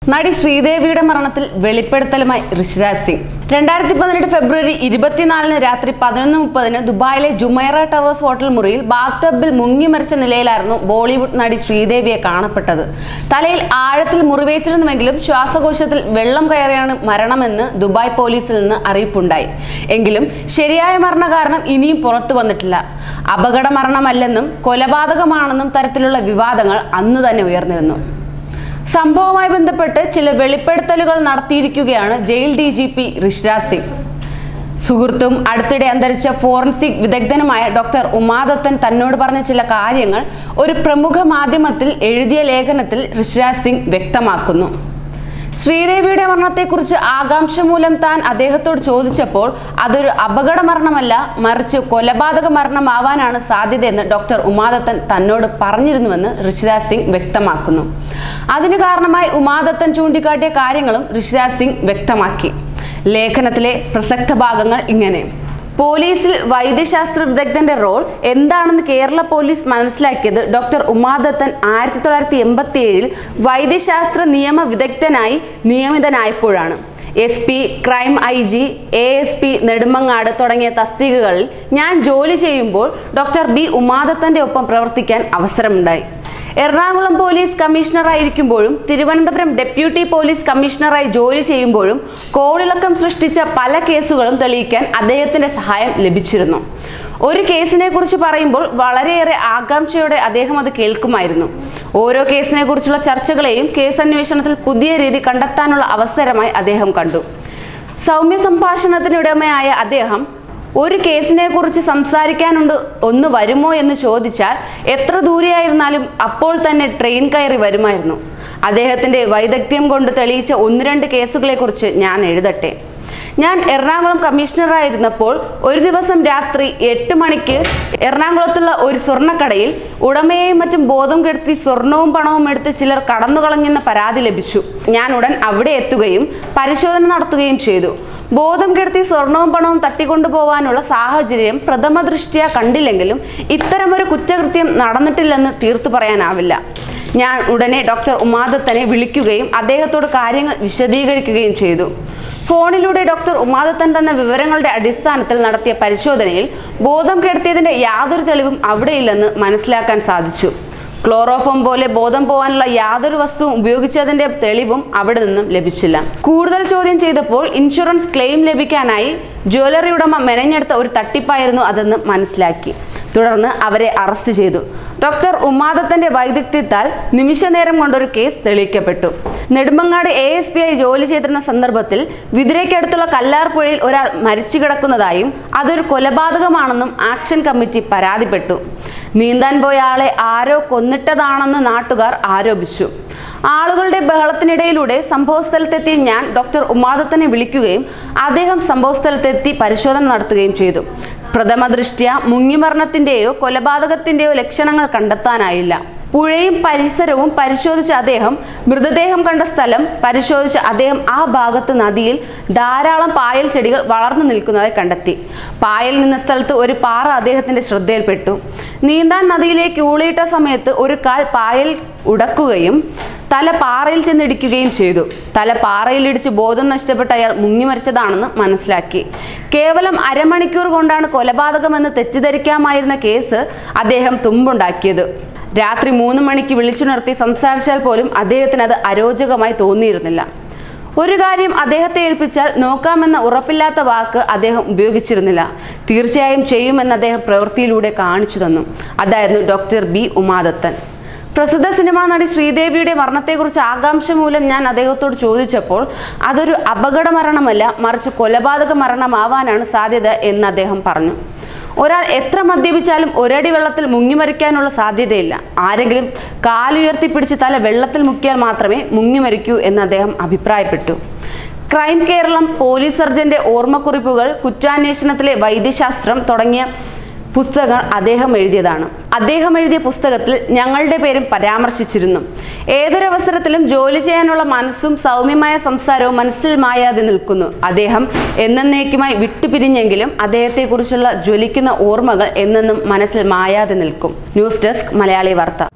നടി ശ്രീദേവിയുടെ മരണത്തിൽ വെളിപ്പെടുത്തലുമായി ഋഷിരാജ് സിംഗ് രണ്ടായിരത്തി പതിനെട്ട് ഫെബ്രുവരി ഇരുപത്തിനാലിന് രാത്രി പതിനൊന്ന് മുപ്പതിന് ദുബായിലെ ജുമൈറ ടവേഴ്സ് ഹോട്ടൽ മുറിയിൽ ബാത്ടബിൽ മുങ്ങി മരിച്ച നിലയിലായിരുന്നു ബോളിവുഡ് നടി ശ്രീദേവിയെ കാണപ്പെട്ടത് തലയിൽ ആഴത്തിൽ മുറിവേറ്റിരുന്നുവെങ്കിലും ശ്വാസകോശത്തിൽ വെള്ളം കയറിയാണ് മരണമെന്ന് ദുബായ് പോലീസിൽ നിന്ന് അറിയിപ്പുണ്ടായി എങ്കിലും ശരിയായ മരണകാരണം ഇനിയും പുറത്തു വന്നിട്ടില്ല അപകട മരണമല്ലെന്നും കൊലപാതകമാണെന്നും തരത്തിലുള്ള വിവാദങ്ങൾ അന്ന് തന്നെ ഉയർന്നിരുന്നു സംഭവവുമായി ബന്ധപ്പെട്ട് ചില വെളിപ്പെടുത്തലുകൾ നടത്തിയിരിക്കുകയാണ് jail D G P Rishiraj Singh സുഹൃത്തും അടുത്തിടെ അന്തരിച്ച ഫോറൻസിക് വിദഗ്ധനുമായ ഡോക്ടർ ഉമാദത്തൻ തന്നോട് പറഞ്ഞ ചില കാര്യങ്ങൾ ഒരു പ്രമുഖ മാധ്യമത്തിൽ എഴുതിയ ലേഖനത്തിൽ ഋഷിരാജ് സിംഗ് വ്യക്തമാക്കുന്നു ശ്രീദേവിയുടെ മരണത്തെക്കുറിച്ച് ആകാംക്ഷ മൂലം താൻ അദ്ദേഹത്തോട് ചോദിച്ചപ്പോൾ അതൊരു അപകട മരണമല്ല മറിച്ച് കൊലപാതക മരണമാവാനാണ് സാധ്യതയെന്ന് ഡോക്ടർ ഉമാദത്തൻ തന്നോട് പറഞ്ഞിരുന്നുവെന്ന് ഋഷിരാജ് സിംഗ് വ്യക്തമാക്കുന്നു അതിന് കാരണമായി ഉമാദത്തൻ ചൂണ്ടിക്കാട്ടിയ കാര്യങ്ങളും ഋഷിരാജ് സിംഗ് വ്യക്തമാക്കി ലേഖനത്തിലെ പ്രസക്ത ഭാഗങ്ങൾ ഇങ്ങനെ പോലീസിൽ വൈദ്യശാസ്ത്ര വിദഗ്ധന്റെ റോൾ എന്താണെന്ന് കേരള പോലീസ് മനസ്സിലാക്കിയത് ഡോക്ടർ ഉമാദത്തൻ ആയിരത്തി തൊള്ളായിരത്തി എൺപത്തി ഏഴിൽ വൈദ്യശാസ്ത്ര നിയമ വിദഗ്ധനായി നിയമിതനായപ്പോഴാണ് S P crime I G A S P Nedumangad തുടങ്ങിയ തസ്തികകളിൽ ഞാൻ ജോലി ചെയ്യുമ്പോൾ ഡോക്ടർ ബി ഉമാദത്തന്റെ ഒപ്പം പ്രവർത്തിക്കാൻ അവസരമുണ്ടായി എറണാകുളം പോലീസ് കമ്മീഷണറായിരിക്കുമ്പോഴും തിരുവനന്തപുരം ഡെപ്യൂട്ടി പോലീസ് കമ്മീഷണറായി ജോലി ചെയ്യുമ്പോഴും കോളിളക്കം സൃഷ്ടിച്ച പല കേസുകളും തെളിയിക്കാൻ അദ്ദേഹത്തിന്റെ സഹായം ലഭിച്ചിരുന്നു ഒരു കേസിനെ കുറിച്ച് പറയുമ്പോൾ വളരെയേറെ ആകാംക്ഷയോടെ അദ്ദേഹം അത് കേൾക്കുമായിരുന്നു ഓരോ കേസിനെ കുറിച്ചുള്ള ചർച്ചകളെയും കേസ് അന്വേഷണത്തിൽ പുതിയ രീതി കണ്ടെത്താനുള്ള അവസരമായി അദ്ദേഹം കണ്ടു സൗമ്യ സംഭാഷണത്തിനുടമയായ അദ്ദേഹം ഒരു കേസിനെ കുറിച്ച് സംസാരിക്കാനുണ്ട് ഒന്ന് വരുമോ എന്ന് ചോദിച്ചാൽ എത്ര ദൂരെയായിരുന്നാലും അപ്പോൾ തന്നെ ട്രെയിൻ കയറി വരുമായിരുന്നു അദ്ദേഹത്തിന്റെ വൈദഗ്ധ്യം കൊണ്ട് തെളിയിച്ച ഒന്ന് രണ്ട് കേസുകളെക്കുറിച്ച് ഞാൻ എഴുതട്ടെ ഞാൻ എറണാകുളം കമ്മീഷണറായിരുന്നപ്പോൾ ഒരു ദിവസം രാത്രി എട്ട് മണിക്ക് എറണാകുളത്തുള്ള ഒരു സ്വർണ്ണക്കടയിൽ ഉടമയെയും മറ്റും ബോധം കെടുത്തി സ്വർണവും പണവും എടുത്ത് ചിലർ കടന്നു കളഞ്ഞെന്ന പരാതി ലഭിച്ചു ഞാൻ ഉടൻ അവിടെ എത്തുകയും പരിശോധന നടത്തുകയും ചെയ്തു ബോധം കെടുത്തി സ്വർണവും പണവും തട്ടിക്കൊണ്ടുപോകാനുള്ള സാഹചര്യം പ്രഥമ ദൃഷ്ട്യ കണ്ടില്ലെങ്കിലും ഇത്തരമൊരു കുറ്റകൃത്യം നടന്നിട്ടില്ലെന്ന് തീർത്തു പറയാനാവില്ല ഞാൻ ഉടനെ ഡോക്ടർ ഉമാദത്തനെ വിളിക്കുകയും അദ്ദേഹത്തോട് കാര്യങ്ങൾ വിശദീകരിക്കുകയും ചെയ്തു ഫോണിലൂടെ ഡോക്ടർ ഉമാദത്തൻ തന്ന വിവരങ്ങളുടെ അടിസ്ഥാനത്തിൽ നടത്തിയ പരിശോധനയിൽ ബോധം കെടുത്തിയതിന്റെ യാതൊരു തെളിവും അവിടെയില്ലെന്ന് മനസ്സിലാക്കാൻ സാധിച്ചു ക്ലോറോഫോം പോലെ ബോധം പോകാനുള്ള യാതൊരു വസ്തുവും ഉപയോഗിച്ചതിന്റെ തെളിവും അവിടെ നിന്നും ലഭിച്ചില്ല കൂടുതൽ ചോദ്യം ചെയ്തപ്പോൾ ഇൻഷുറൻസ് ക്ലെയിം ലഭിക്കാനായി ജ്വല്ലറി ഉടമ മെനഞ്ഞെടുത്ത ഒരു തട്ടിപ്പായിരുന്നു അതെന്ന് മനസ്സിലാക്കി തുടർന്ന് അവരെ അറസ്റ്റ് ചെയ്തു ഡോക്ടർ ഉമാദത്തന്റെ വൈദഗ്ധ്യത്താൽ നിമിഷനേരം കൊണ്ടൊരു കേസ് തെളിയിക്കപ്പെട്ടു നെടുമങ്ങാട് എ എസ് പി ആയി ജോലി ചെയ്തിരുന്ന സന്ദർഭത്തിൽ വിതുരയ്ക്കടുത്തുള്ള കല്ലാർപ്പുഴയിൽ ഒരാൾ മരിച്ചു കിടക്കുന്നതായും അതൊരു കൊലപാതകമാണെന്നും ആക്ഷൻ കമ്മിറ്റി പരാതിപ്പെട്ടു നീന്താൻ പോയ ആളെ ആരോ കൊന്നിട്ടതാണെന്ന് നാട്ടുകാർ ആരോപിച്ചു ആളുകളുടെ ബഹളത്തിനിടയിലൂടെ സംഭവസ്ഥലത്തെത്തിയ ഞാൻ ഡോക്ടർ ഉമാദത്തനെ വിളിക്കുകയും അദ്ദേഹം സംഭവസ്ഥലത്തെത്തി പരിശോധന നടത്തുകയും ചെയ്തു പ്രഥമ ദൃഷ്ട്യ മുങ്ങിമരണത്തിന്റെയോ കൊലപാതകത്തിന്റെയോ ലക്ഷണങ്ങൾ കണ്ടെത്താനായില്ല പുഴയും പരിസരവും പരിശോധിച്ച അദ്ദേഹം മൃതദേഹം കണ്ട സ്ഥലം പരിശോധിച്ച അദ്ദേഹം ആ ഭാഗത്ത് നദിയിൽ ധാരാളം പായൽ ചെടികൾ വളർന്നു നിൽക്കുന്നതായി കണ്ടെത്തി പായൽ നിന്ന സ്ഥലത്ത് ഒരു പാറ അദ്ദേഹത്തിന്റെ ശ്രദ്ധയിൽപ്പെട്ടു നീന്താൻ നദിയിലേക്ക് ഊളിയിട്ട സമയത്ത് ഒരു കാൽ പായൽ ഉടക്കുകയും തല പാറയിൽ ചെന്നിടിക്കുകയും ചെയ്തു തല പാറയിലിടിച്ച് ബോധം നഷ്ടപ്പെട്ട അയാൾ മുങ്ങി മരിച്ചതാണെന്ന് മനസ്സിലാക്കി കേവലം അരമണിക്കൂർ കൊണ്ടാണ് കൊലപാതകമെന്ന് തെറ്റിദ്ധരിക്കാമായിരുന്ന കേസ് അദ്ദേഹം തുമ്പുണ്ടാക്കിയത് രാത്രി മൂന്ന് മണിക്ക് വിളിച്ചുണർത്തി സംസാരിച്ചാൽ പോലും അദ്ദേഹത്തിന് അത് അരോചകമായി തോന്നിയിരുന്നില്ല ഒരു കാര്യം അദ്ദേഹത്തെ ഏൽപ്പിച്ചാൽ നോക്കാമെന്ന ഉറപ്പില്ലാത്ത വാക്ക് അദ്ദേഹം ഉപയോഗിച്ചിരുന്നില്ല തീർച്ചയായും ചെയ്യുമെന്ന് അദ്ദേഹം പ്രവൃത്തിയിലൂടെ കാണിച്ചു തന്നു അതായിരുന്നു ഡോക്ടർ ബി ഉമാദത്തൻ പ്രസിദ്ധ സിനിമാ നടി ശ്രീദേവിയുടെ മരണത്തെക്കുറിച്ച് ആകാംക്ഷ മൂലം ഞാൻ അദ്ദേഹത്തോട് ചോദിച്ചപ്പോൾ അതൊരു അപകട മരണമല്ല മറിച്ച് കൊലപാതക മരണമാവാനാണ് സാധ്യത എന്ന് അദ്ദേഹം പറഞ്ഞു ഒരാൾ എത്ര മദ്യപിച്ചാലും ഒരടി വെള്ളത്തിൽ മുങ്ങിമരിക്കാനുള്ള സാധ്യതയില്ല ആരെങ്കിലും കാലുയർത്തിപ്പിടിച്ച് തല വെള്ളത്തിൽ മുക്കിയാൽ മാത്രമേ മുങ്ങിമരിക്കൂ എന്ന് അദ്ദേഹം അഭിപ്രായപ്പെട്ടു ക്രൈം കേരളം പോലീസ് സർജന്റെ ഓർമ്മക്കുറിപ്പുകൾ കുറ്റാന്വേഷണത്തിലെ വൈദ്യശാസ്ത്രം തുടങ്ങിയ പുസ്തകങ്ങൾ അദ്ദേഹം എഴുതിയതാണ് അദ്ദേഹം എഴുതിയ പുസ്തകത്തിൽ ഞങ്ങളുടെ പേരും പരാമർശിച്ചിരുന്നു ഏതൊരവസരത്തിലും ജോലി ചെയ്യാനുള്ള മനസ്സും സൗമ്യമായ സംസാരവും മനസ്സിൽ മായാതെ നിൽക്കുന്നു അദ്ദേഹം എന്നേക്കുമായി വിട്ടുപിരിഞ്ഞെങ്കിലും അദ്ദേഹത്തെക്കുറിച്ചുള്ള ജ്വലിക്കുന്ന ഓർമ്മകൾ എന്നെന്നും മനസ്സിൽ മായാതെ നിൽക്കും ന്യൂസ് ഡെസ്ക് മലയാളി വാർത്ത